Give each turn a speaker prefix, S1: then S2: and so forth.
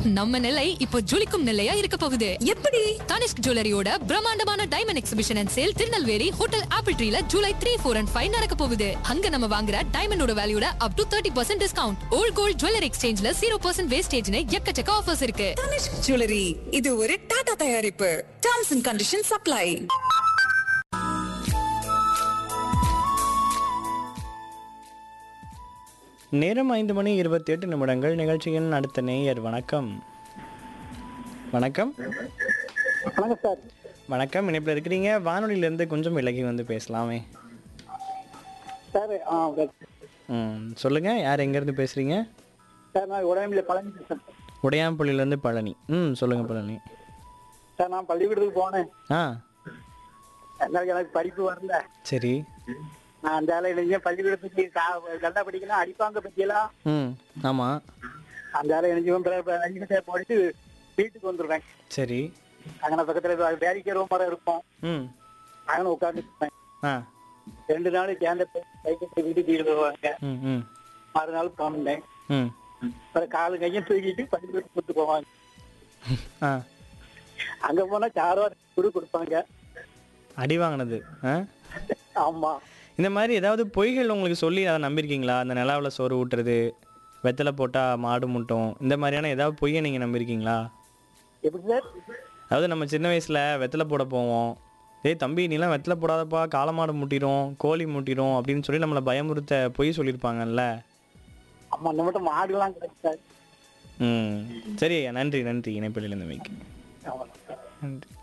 S1: நம்ம நிலை இப்போ ஜொலிக்கும் நிலையா இருக்க போகுது
S2: எப்படி
S1: தனிஷ்க் ஜுவல்லரியோட பிரம்மாண்டமான diamond exhibition and sale Tirunelveli hotel apple ட்ரீல July three four and five நடக்க போகுது அங்க நம்ம வாங்குற டைமண்டோட வேல்யூட up to thirty percent discount old gold jewellery எக்ஸ்சேஞ்ச்ல ஜீரோ பர்சன்ட் வேஸ்டேஜ்னு எக்கச்சக்க ஆஃபர்ஸ் இருக்கு
S2: தனிஷ்க் ஜுவல்லரி இது ஒரு டாடா தயாரிப்பு டர்ம்ஸ் அண்ட் கண்டிஷன் சப்ளை
S3: நேரம் ஐந்து மணி இருபத்தி எட்டு நிமிடங்கள் நிகழ்ச்சியின் அடுத்த நேயர் வணக்கம் வணக்கம்
S4: வணக்கம் சார்
S3: வணக்கம் இணைப்பில் இருக்கிறீங்க வானொலியிலேருந்து கொஞ்சம் விலகி வந்து பேசலாமே
S4: சார் ஆ
S3: ம் சொல்லுங்கள் யார் எங்கேருந்து பேசுகிறீங்க
S4: சார் நான் உடம்புல பழனி பேசுறேன்
S3: உடையாம்பள்ளியிலேருந்து பழனி ம் சொல்லுங்கள் பழனி
S4: சார் நான் பள்ளிக்கூடத்துக்கு போனேன்
S3: ஆ
S4: அதனால எனக்கு படிப்பு வரல
S3: சரி
S4: நான் அந்த ஆளு இளைஞ பள்ளிக்கூடத்துக்கு கா- நல்லா படிக்கலாம் அடிப்பாங்க பத்தியெல்லாம்
S3: ம் ஆமாம்
S4: அந்த ஆளு இளைஞ போயிட்டு வீட்டுக்கு வந்துடுவேன்
S3: சரி
S4: அங்கே பக்கத்துல வேடிக்கை மரம் இருக்கும்
S3: ம்
S4: அங்கே உட்காந்துருப்பேன்
S3: ஆ
S4: ரெண்டு நாள் சேர்ந்த சைக்கிள் வீட்டுக்கு வருவாங்க
S3: ம் ம்
S4: மறுநாள் போனேன்
S3: ம்
S4: அப்புறம் காலு கையும் தூக்கிட்டு பள்ளிக்கூடத்துக்கு கூட்டு போவாங்க
S3: ஆ
S4: அங்க போனா சாரோ குடு கொடுப்பாங்க
S3: அடி வாங்கினது ஆ
S4: ஆமா
S3: இந்த மாதிரி ஏதாவது பொய்கள் உங்களுக்கு சொல்லி அதை நம்பியிருக்கீங்களா அந்த நிலாவில் சோறு ஊட்டுறது வெத்தலை போட்டால் மாடு முட்டும் இந்த மாதிரியான ஏதாவது பொய்யை நீங்கள் நம்பியிருக்கீங்களா
S4: எப்படி சார்
S3: அதாவது நம்ம சின்ன வயசில் வெத்தலை போட போவோம் டேய் தம்பி நீலாம் வெத்தலை போடாதப்பா காளமாடு முட்டிடும் கோழி முட்டிடும் அப்படின்னு சொல்லி நம்மளை பயமுறுத்த பொய் சொல்லியிருப்பாங்கல்ல
S4: ஆமா நம்மகிட்ட மாடுலாம் கிடையாது சார்
S3: ம் சரி நன்றி நன்றி இணைப்பில் இருந்தமைக்கு
S4: ஆமா
S3: நன்றி